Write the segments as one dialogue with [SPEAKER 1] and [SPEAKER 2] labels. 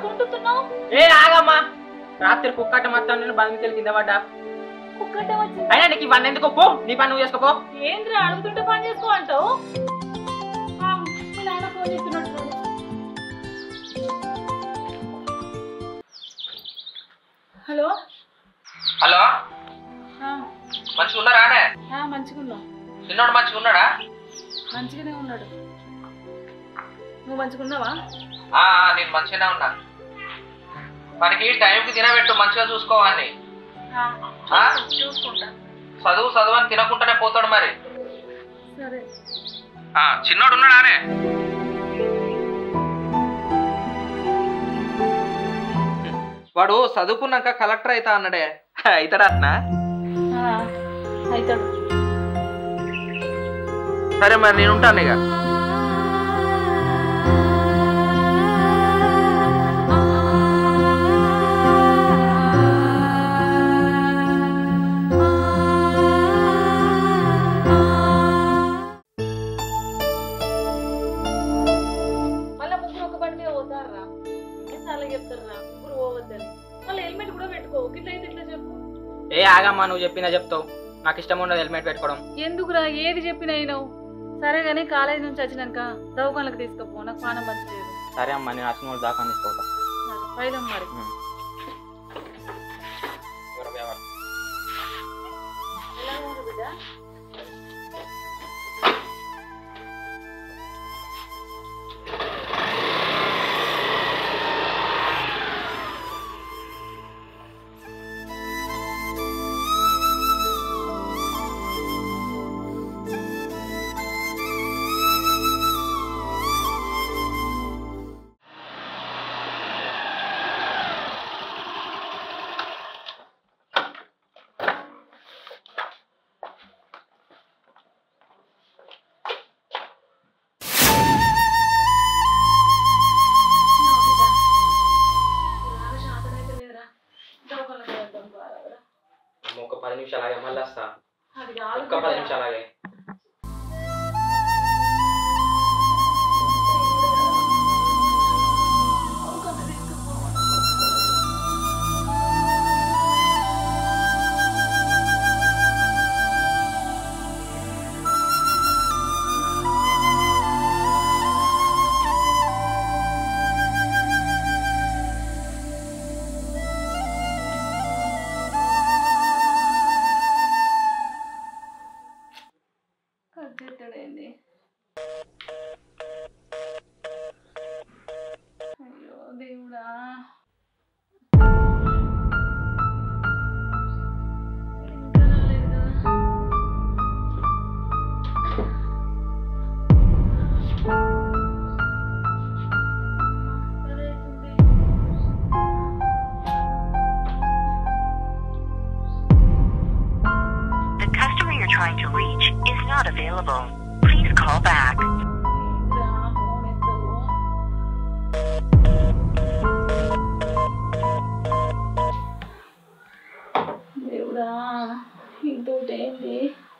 [SPEAKER 1] ఉంటున్నావు
[SPEAKER 2] ఏ ఆగమ్మా రాత్రి కుక్కట మొత్తం నేను బంధించి కింద పడ్డా
[SPEAKER 1] కుక్కటే వచ్చింది
[SPEAKER 2] అయినా నీకు ఇవన్నీ ఎందుకు పో నీ పని నువ్వు చేసుకోపో
[SPEAKER 1] ఏంద్రా అడుగుతుంటే పని చేసుకో అంటావు ఆ, మీ నాన్న ఫోన్ చేస్తున్నట్టు హలో
[SPEAKER 2] హలో
[SPEAKER 1] ఆ,
[SPEAKER 2] మంచిగా ఉన్నారా అనే
[SPEAKER 1] ఆ, మంచిగా ఉన్నావు
[SPEAKER 2] చిన్నోడు మంచిగా ఉన్నాడా
[SPEAKER 1] మంచిగానే ఉన్నాడు నువ్వు మంచిగా ఉన్నావా
[SPEAKER 2] ఆ, ఆ, నేను మంచిగానే ఉన్నా మనకి టైంకి తినబెట్టు మంచిగా చూసుకోవాలి
[SPEAKER 1] ఆ,
[SPEAKER 2] ఆ?
[SPEAKER 1] చూసుకుంటా
[SPEAKER 2] చదువు చదువు అని తినకుండానే పోతాడు మరి
[SPEAKER 1] సరే
[SPEAKER 2] ఆ, చిన్నోడు ఉన్నాడానే వాడు చదువుకున్నాక కలెక్టర్ అవుతా అన్నాడే అవుతాడా అట్నా
[SPEAKER 1] ఆ, అవుతాడు
[SPEAKER 2] సరే మరి నేను ఉంటాను ఇక
[SPEAKER 1] మళ్ళీ ముగ్గురు ఒక బండి మీద పోతారా ఎన్నిసార్లు చెప్తారా ముగ్గురు పోవద్దని మళ్ళీ హెల్మెట్ కూడా పెట్టుకో గిట్ల అయితే ఇట్లా చెప్పు
[SPEAKER 2] ఏ ఆగమ్మా నువ్వు చెప్పినా చెప్తావు నాకు ఇష్టం ఉండదు హెల్మెట్ పెట్టుకోవడం
[SPEAKER 1] ఎందుకురా ఏది చెప్పినా అయినావు సరే కానీ కాలేజ్ నుంచి వచ్చినాక దవాఖానకు తీసుకుపో నాకు పానం మంచిలేదు
[SPEAKER 2] సరే అమ్మా నేను వచ్చిన వాళ్ళు దాకా తీసుకోవటం
[SPEAKER 1] పైలం మరి ఎలా ఉంది బిడ్డ
[SPEAKER 2] ఒక పది నిమిషాలు ఆగే మళ్ళీ వస్తా
[SPEAKER 1] అది కాదు
[SPEAKER 2] ఒక్క పది నిమిషాలు ఆగే
[SPEAKER 1] కట్టేస్తాడండి అయ్యో దేవుడా ఇంకా రాలేదు కదా సరే అవుతుంది.
[SPEAKER 3] The customer you're trying to reach is not available. Please call back.
[SPEAKER 1] ఏంట్రా ఫోన్ ఎత్తవు? దేవుడా ఇంకోటేంటి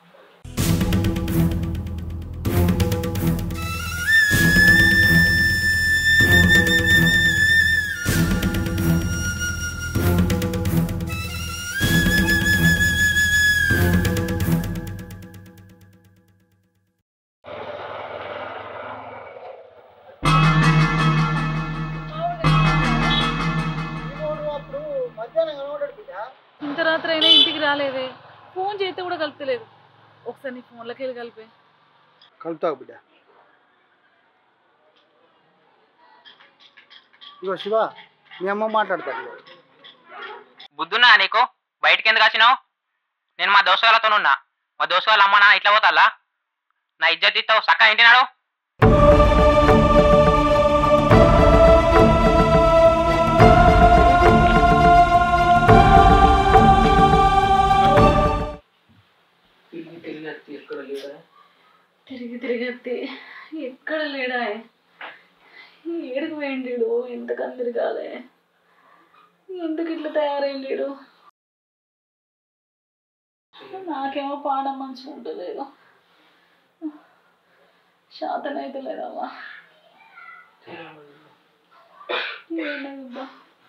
[SPEAKER 1] ఇంత రాత్రి అయినా ఇంటికి రాలేదే ఫోన్ చేస్తే కూడా కలుపుతలేదు ఒకసారి నీ ఫోన్లోకి వెళ్ళి కలిపే
[SPEAKER 4] కలుపుతావు బిడ్డ ఇగో శివ మీ అమ్మ మాట్లాడతాడు ఇగో.
[SPEAKER 2] బుద్ధున్నా నీకు బయటికి ఎందుకు వచ్చినావు నేను మా దోస్తు వాళ్ళతో ఉన్నా మా దోస్తు వాళ్ళ అమ్మ నాన్న ఇట్లా పోతాలా నా ఇజ్జత్ ఇస్తావు సక్క ఇంటినాడు
[SPEAKER 1] తిరిగి తిరిగి వస్తే ఎక్కడ లేడా ఏడుకు పోయిండు ఎంత కందిరి కాలే ఎందుకు ఇట్లా తయారైండు నాకేమో పానం మంచిగా ఉంటలేదు శాతం అయితే లేదమ్మా ఏమైందబ్బా?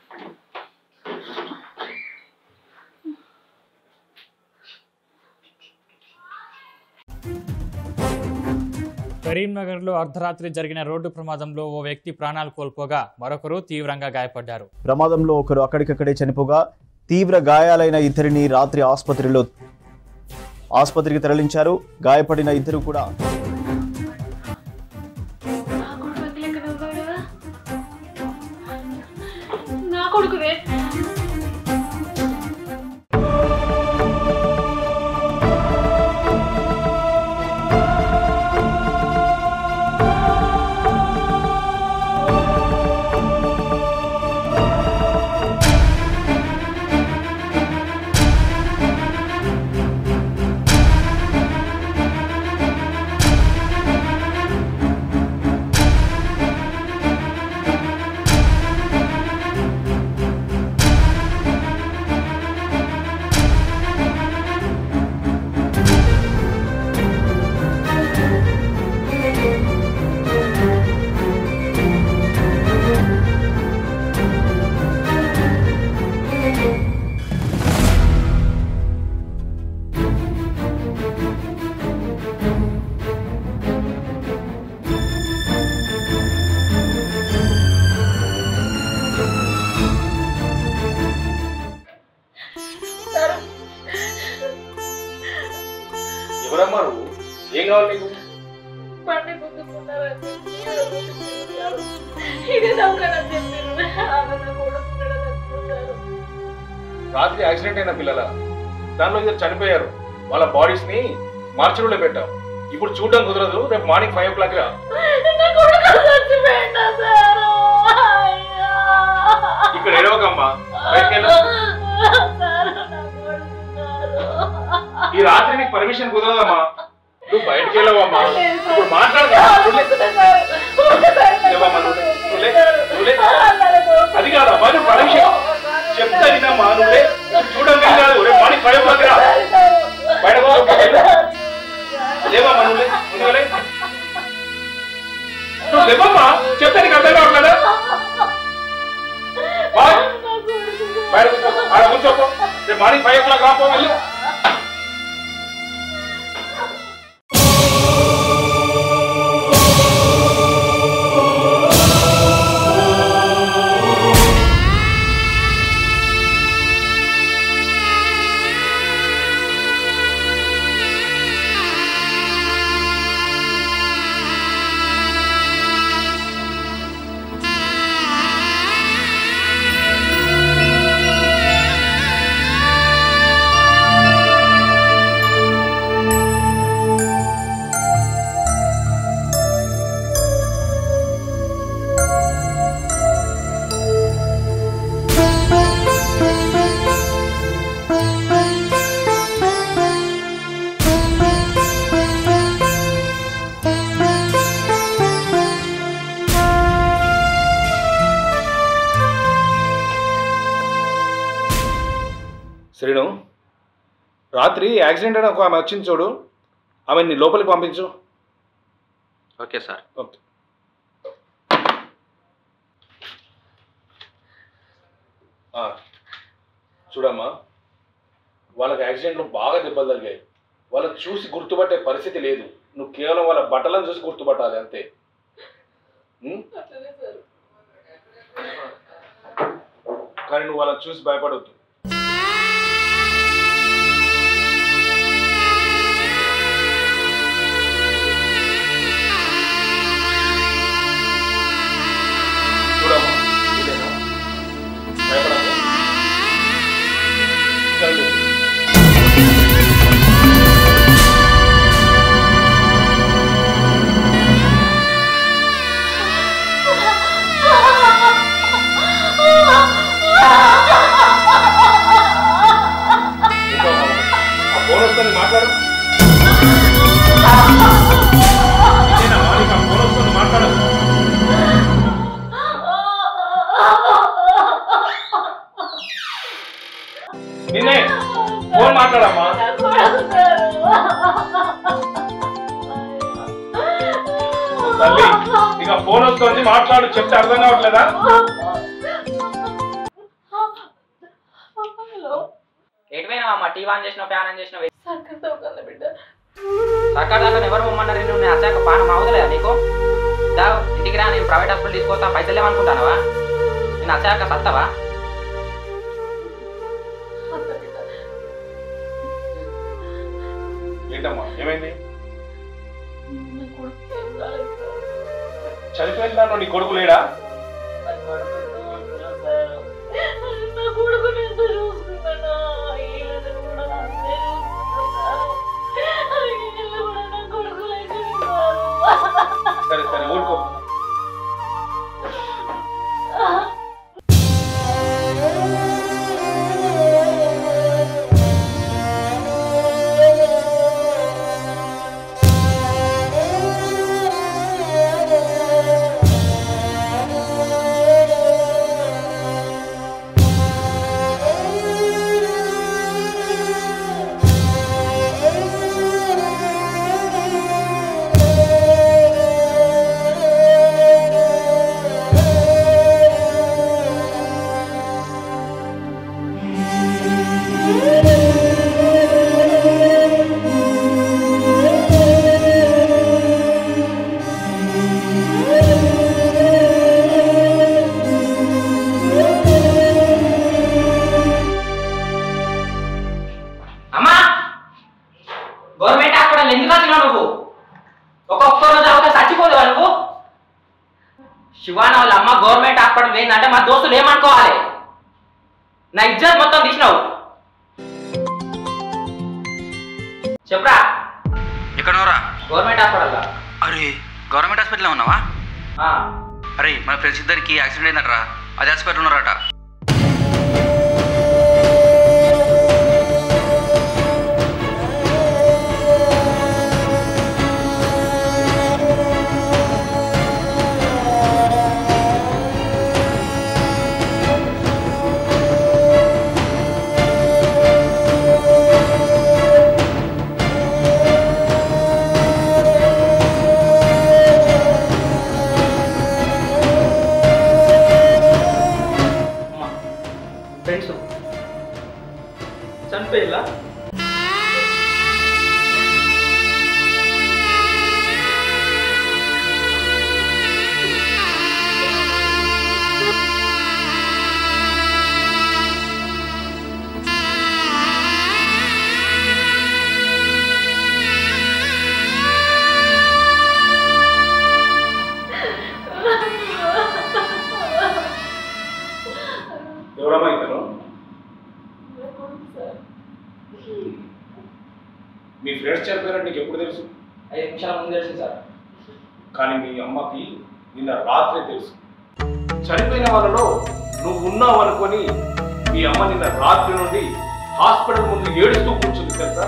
[SPEAKER 5] కరీంనగర్లో అర్ధరాత్రి జరిగిన రోడ్డు ప్రమాదంలో ఓ వ్యక్తి ప్రాణాలు కోల్పోగా మరొకరు తీవ్రంగా గాయపడ్డారు
[SPEAKER 6] ప్రమాదంలో ఒకరు అక్కడికక్కడే చనిపోగా తీవ్ర గాయాలైన ఇద్దరిని రాత్రి ఆసుపత్రిలో ఆసుపత్రికి తరలించారు గాయపడిన ఇద్దరు కూడా
[SPEAKER 1] నా కొడుకు అంకుల్ ఎక్కడ ఉన్నాడు కదా? నా కొడుకునే
[SPEAKER 7] ఎవరమ్మా నువ్వు ఏం కావాలి నీకు
[SPEAKER 1] బండి గుద్దుకున్నారని చెప్పి గుద్దుకున్నారు. ఇదే దొంగనని చెప్పారు ఆమె నా కొడుకు ఉన్నాడని అనుకున్నారు.
[SPEAKER 7] రాత్రి యాక్సిడెంట్ అయిన పిల్లల దానిలో ఇద్దరు చనిపోయారు వాళ్ళ బాడీస్ ని మార్చిలో పెట్టాం ఇప్పుడు చూడడం కుదరదు రేపు మార్నింగ్ ఫైవ్ ఓ క్లాక్ రా
[SPEAKER 1] నా కొడుకు చచ్చిపోయిందా సారు? అయ్యా.
[SPEAKER 7] ఇక్కడ ఎడవకమ్మా బయటికి వెళ్ళు.
[SPEAKER 1] సారు, నా కొడుకున్నారు.
[SPEAKER 7] ఈ రాత్రి నీకు పర్మిషన్ కుదరదమ్మా నువ్వు బయటికి వెళ్ళవమ్మా ఇప్పుడు మాట్లాడదు లేవమ్మా, నువ్వు లే. నువ్వు లే. నువ్వు లే. అది కాదమ్మా నువ్వు పర్మిషన్ చెప్తా వినమ్మా నువ్వు లే. ఇప్పుడు చూడడం వీలు కాదు రేపు మార్నింగ్ ఫైవ్ ఓ క్లాక్ రా బయట పో. వెళ్ళు. లేవమ్మా నువ్వు లే. నువ్వు లే. నువ్వు లేవమ్మా చెప్తే నీకు అర్థం కావట్లేదా బాయ్ బయట కూర్చో ఆడ కూర్చోపో రేపు మార్నింగ్ ఫైవ్ ఓ క్లాక్ రాపో వెళ్ళు శ్రీను రాత్రి యాక్సిడెంట్ అయిన ఒక ఆమె వచ్చింది చూడు ఆమె నీ లోపలికి పంపించు
[SPEAKER 2] ఓకే సార్
[SPEAKER 7] ఓకే ఆ, చూడమ్మా వాళ్ళకి యాక్సిడెంట్లో బాగా దెబ్బలు తగిలాయి వాళ్ళని చూసి గుర్తుపట్టే పరిస్థితి లేదు నువ్వు కేవలం వాళ్ళ బట్టలను చూసి గుర్తుపట్టాలి అంతే ఉం?
[SPEAKER 1] అట్లనే సార్.
[SPEAKER 7] కానీ నువ్వు వాళ్ళని చూసి భయపడొద్దు చూడమ్మా ఇదేనా భయపడకు చదువు. ఇంకా ఆ ఫోన్ వస్తుంది మాట్లాడు ఇదేనా నీకు ఆ ఫోన్ వస్తుంది మాట్లాడు నిన్నే ఫోన్ మాట్లాడమ్మా తల్లి ఇక ఫోన్ వస్తుంది మాట్లాడు చెప్తే అర్థం కావట్లేదా
[SPEAKER 2] అమ్మ టీవీ ఆన్ చేసిన ఫ్యాన్ ఆన్ చేసిన
[SPEAKER 1] సక్కతో కన్న బిడ్డ
[SPEAKER 2] సర్కార్ దాకా ఎవరు పొమ్మన్నారు నేను నేను వచ్చాక పానం అవదలేదా నీకు దా ఇంటికి రా నేను ప్రైవేట్ హాస్పిటల్ తీసుకొస్తా పైసలు లేవనుకుంటానవా నేను వచ్చాక సత్తవా
[SPEAKER 1] అంత బిడ్డ
[SPEAKER 7] ఏంటమ్మా ఏమైంది
[SPEAKER 1] నా కొడుకు ఏం కాలేదు సార్.
[SPEAKER 7] చనిపోయిన దాంట్లో నీ కొడుకు లేడా
[SPEAKER 1] నా కొడుకుని చూసుకున్నా సార్. నా కొడుకుని ఎంత చూసుకున్నానా? వీళ్ళని కూడా అంతే చూసుకున్నా సార్. వీళ్ళు కూడా నా కొడుకు లెక్క ఉన్నారు.
[SPEAKER 7] సరే సరే ఊరుకో
[SPEAKER 2] అమ్మా గవర్నమెంట్ హాస్పిటల్ ఎందుకు వచ్చినావు నువ్వు ఒక ఒక్క రోజు అవుతా చచ్చిపోలేవా నువ్వు శివాన వాళ్ళ అమ్మ గవర్నమెంట్ హాస్పిటల్ పోయిందంటే మా దోస్తులు ఏమనుకోవాలి నా ఇజ్జత్ మొత్తం తీసినావు చెప్పరా
[SPEAKER 8] ఎక్కడోరా
[SPEAKER 2] గవర్నమెంట్ హాస్పిటల్
[SPEAKER 8] అరే గవర్నమెంట్ హాస్పిటల్లో ఉన్నావా
[SPEAKER 2] ఆ
[SPEAKER 8] అరే మన ఫ్రెండ్స్ ఇద్దరికి యాక్సిడెంట్ అయిందట్రా అది హాస్పిటల్ ఉన్నారట
[SPEAKER 2] ఫ్రెండ్స్ చనిపోయిల్లా
[SPEAKER 7] ఎవరమ్మా ఇతను
[SPEAKER 1] నా కొడుకు సార్.
[SPEAKER 7] మీ ఫ్రెండ్స్ చనిపోయారని నీకు ఎప్పుడు తెలుసు
[SPEAKER 2] ఐదు నిమిషాల ముందు తెలిసింది సార్
[SPEAKER 7] కానీ మీ అమ్మకి నిన్న రాత్రే తెలుసు చనిపోయిన వాళ్ళలో నువ్వు ఉన్నావు అనుకొని మీ అమ్మ నిన్న రాత్రి నుండి హాస్పిటల్ ముందు ఏడుస్తూ కూర్చుంది తెలుసా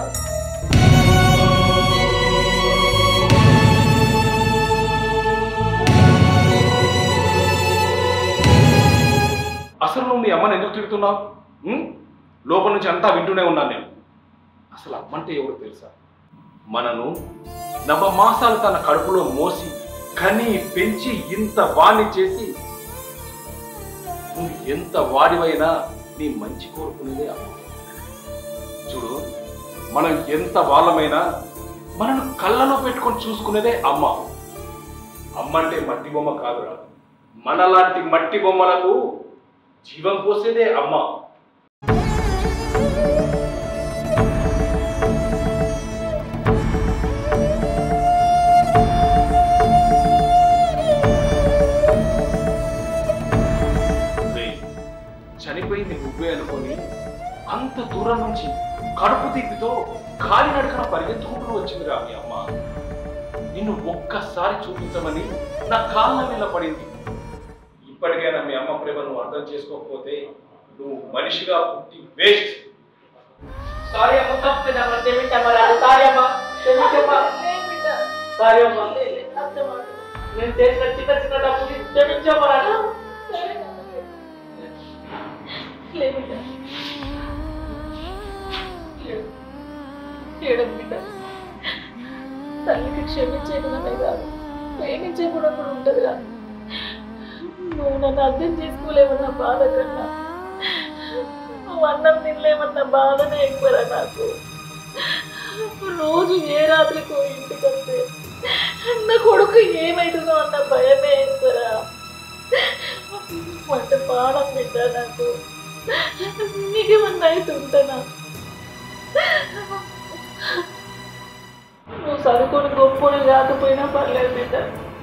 [SPEAKER 7] అసలు నువ్వు మీ అమ్మని ఎందుకు తిడుతున్నావు ఉం? లోపల నుంచి అంతా వింటూనే ఉన్నాను నేను అసలు అమ్మంటే ఎవరు తెలుసా మనను నవ మాసాలు తన కడుపులో మోసి కని పెంచి ఇంత వాణ్ణి చేసి నువ్వు ఎంత వాడివైనా నీ మంచి కోరుకునేదే అమ్మ చూడు మనం ఎంత వాళ్ళమైనా మనను కళ్ళలో పెట్టుకొని చూసుకునేదే అమ్మ అమ్మ అంటే మట్టి బొమ్మ కాదురా మనలాంటి మట్టి బొమ్మలకు జీవం పోసేదే అమ్మ రేయ్, చనిపోయింది నువ్వే అనుకొని అంత దూరం నుంచి కడుపు తీపితో కాలి నడకన పరిగెత్తుకుంటూ వచ్చిందిరా మీ అమ్మ నిన్ను ఒక్కసారి చూపించమని నా కాళ్ళ మీద పడింది ఇప్పటికైనా మీ అమ్మ ప్రేమ నువ్వు అర్థం చేసుకోకపోతే నువ్వు మనిషిగా పుట్టి వేస్ట్
[SPEAKER 2] సారీ అమ్మ తప్పు క్షమించమ్మా సారీ అమ్మా క్షమించమ్మా
[SPEAKER 1] లే బిడ్డ.
[SPEAKER 2] సారీ అమ్మా
[SPEAKER 1] లే, లే, అర్థమాట.
[SPEAKER 2] నేను చేసిన చిన్న చిన్న తప్పుకి క్షమించమ్మా
[SPEAKER 1] సరే నాన్న, లే. లే బిడ్డ. ఏడు. ఏడకు బిడ్డ. తల్లికి క్షమించే గుణమే కాదు ప్రేమించే గుణం కూడా ఉంటుంది కదా నువ్వు నన్ను అర్థం చేసుకోలేవు నా బాధ కన్నా అన్నం తినలేమన్న బాధనే ఎక్కువరా నాకు రోజు ఏ రాత్రికి ఓ ఇంటికి వస్తే నా కొడుకు ఏమైతుందో అన్న భయమే ఎక్కువరా వంట పాడం బిడ్డ నాకు నీకేమన్నా అవుతుంటానా నువ్వు చదువుకొని గొప్పలు కాకపోయినా పర్లేదు బిడ్డ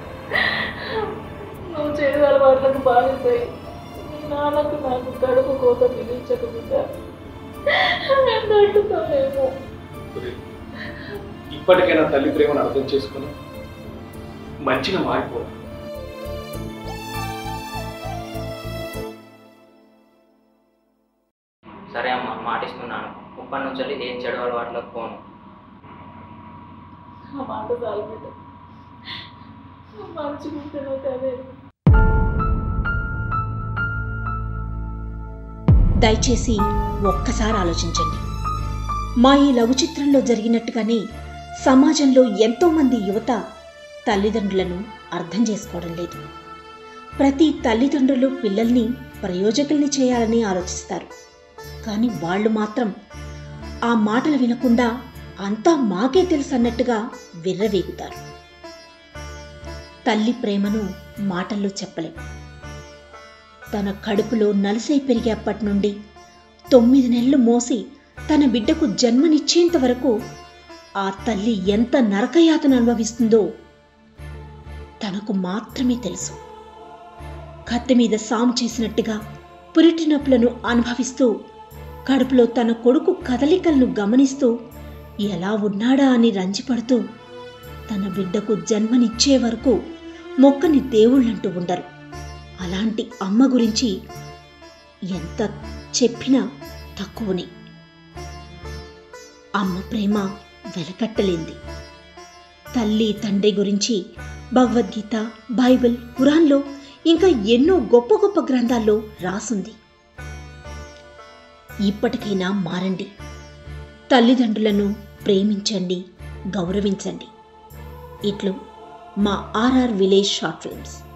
[SPEAKER 1] నువ్వు చెడు అలవాట్లకు బాగుపోయి నీ నాన్నకు నాకు కడుపు కోత మిగిల్చక బిడ్డ మేము తట్టుకోలేము
[SPEAKER 7] ఇప్పటికైనా తల్లి ప్రేమను అర్థం చేసుకుని మంచిగా మారిపో
[SPEAKER 2] సరే అమ్మా మాటిస్తున్నాను ఇప్పటి నుంచి వెళ్ళి ఏ చెడు అలవాట్లకు పోను
[SPEAKER 1] ఆ మాట చాలు బిడ్డ మంచిగా ఉంటేనే కదే
[SPEAKER 9] దయచేసి ఒక్కసారి ఆలోచించండి మా ఈ లఘు చిత్రంలో జరిగినట్టుగానే సమాజంలో ఎంతోమంది యువత తల్లిదండ్రులను అర్థం చేసుకోవడం లేదు ప్రతి తల్లిదండ్రులు పిల్లల్ని ప్రయోజకుల్ని చేయాలని ఆలోచిస్తారు కానీ వాళ్ళు మాత్రం ఆ మాటలు వినకుండా అంతా మాకే తెలుసు అన్నట్టుగా విర్రవీగుతారు తల్లి ప్రేమను మాటల్లో చెప్పలేం తన కడుపులో నలిసై పెరిగేప్పటి నుండి తొమ్మిది నెలలు మోసి తన బిడ్డకు జన్మనిచ్చేంత వరకు ఆ తల్లి ఎంత నరకయాతన అనుభవిస్తుందో తనకు మాత్రమే తెలుసు కత్తి మీద సాము చేసినట్టుగా పురిటి నొప్పులను అనుభవిస్తూ కడుపులో తన కొడుకు కదలికలను గమనిస్తూ ఎలా ఉన్నాడా అని రంజిపడుతూ తన బిడ్డకు జన్మనిచ్చే వరకు మొక్కని దేవుళ్ళంటూ ఉండరు అలాంటి అమ్మ గురించి ఎంత చెప్పినా తక్కువనే అమ్మ ప్రేమ వెలకట్టలేంది తల్లి తండ్రి గురించి భగవద్గీత బైబిల్ ఖురాన్లో ఇంకా ఎన్నో గొప్ప గొప్ప గ్రంథాల్లో రాసుంది ఇప్పటికైనా మారండి తల్లిదండ్రులను ప్రేమించండి గౌరవించండి ఇట్లు మా ఆర్ఆర్ విలేజ్ షార్ట్ ఫిల్మ్స్